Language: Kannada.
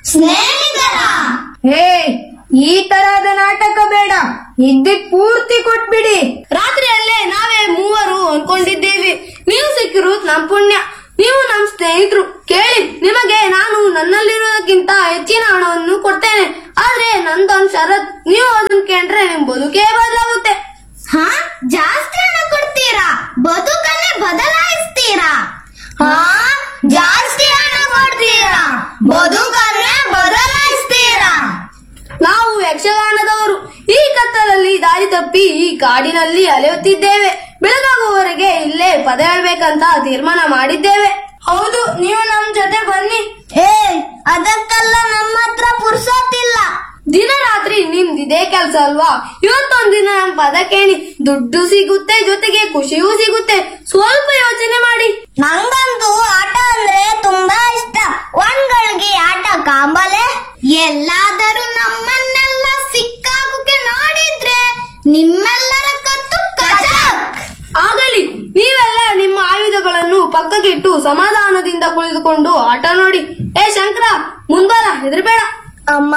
ಸ್ನೇಹಿತರ ಹೇ ಈ ತರಹದ ನಾಟಕ ಬೇಡ ಇದ್ದಿದ್ ಪೂರ್ತಿ ಕೊಟ್ಬಿಡಿ ರಾತ್ರಿಯಲ್ಲೇ ನಾವೇ ಮೂವರು ಅನ್ಕೊಂಡಿದ್ದೇವೆ ನೀವು ಸಿಕ್ಕಿರುವುದು ನಮ್ ಪುಣ್ಯ ನೀವು ನಮ್ ಸ್ನೇಹಿತರು ಕೇಳಿ ನಿಮಗೆ ನಾನು ನನ್ನಲ್ಲಿರೋದಕ್ಕಿಂತ ಹೆಚ್ಚಿನ ಹಣವನ್ನು ಕೊಡ್ತೇನೆ ಆದ್ರೆ ನಂದೊಂದ್ ಷರತ್ ನೀವು ಅದನ್ನ ಕೇಳ್ರೆ ನಿಮ್ ಬದುಕೇ ಬದಲಾಗುತ್ತೆ ಹಾ ಜಾಸ್ತಿ ಹಣ ಕೊಡ್ತೀರಾ ಬದುಕನ್ನೇ ಬದಲಾಯಿಸ್ತೀರಾ ಹಾ ಜಾಸ್ತಿ ಹಣ ಕೊಡ್ತೀರಾ ಬದುಕನ್ನೇ ಬದಲಾಯಿಸ್ತೀರಾ ನಾವು ಯಕ್ಷಗಾನದವರು ಈ ಕತ್ತಲಲ್ಲಿ ದಾರಿ ತಪ್ಪಿ ಈ ಕಾಡಿನಲ್ಲಿ ಅಲೆಯುತ್ತಿದ್ದೇವೆ ಬೆಳಗಾಗುವವರೆಗೆ ಇಲ್ಲೇ ಪದ ಹೇಳ್ಬೇಕಂತ ತೀರ್ಮಾನ ಮಾಡಿದ್ದೇವೆ ಹೌದು ನೀವು ನಮ್ ಜೊತೆ ಬನ್ನಿ ಏ ಅದಕ್ಕೆಲ್ಲ ನಮ್ಮ ಹತ್ರ ಪುರ್ಸೋತಿಲ್ಲ ದಿನ ರಾತ್ರಿ ನಿಮ್ದಿದೇ ಕೆಲ್ಸ ಅಲ್ವಾ ಇವತ್ತೊಂದಿನ ನಮ್ ಪದ ಕೇಳಿ ದುಡ್ಡು ಸಿಗುತ್ತೆ ಜೊತೆಗೆ ಖುಷಿಯೂ ಸಿಗುತ್ತೆ ಸ್ವಲ್ಪ ಯೋಚನೆ ಮಾಡಿ ನಂಗಂತೂ ಆಟ ಅಂದ್ರೆ ತುಂಬಾ ಇಷ್ಟ ಒಂದ್ಗಳಿಗೆ ಆಟ ಕಾಂಬಲೆ ಎಲ್ಲಾದರೂ ನಮ್ಮನ್ನೆಲ್ಲ ಸಿಕ್ಕಾಕುಕ್ಕೆ ನೋಡಿದ್ರೆ ನಿಮ್ಮೆಲ್ಲರ ಕತ್ತು ಕಚಕ್ ಆಗಲಿ ನೀವೆಲ್ಲ ನಿಮ್ಮ ಆಯುಧಗಳನ್ನು ಪಕ್ಕಕ್ಕಿಟ್ಟು ಸಮಾಧಾನದಿಂದ ಕುಳಿತುಕೊಂಡು ಆಟ ನೋಡಿ ಏ ಶಂಕರ ಮುಂಬರ ಹೆದರ್ಬೇಡ ಅಮ್ಮ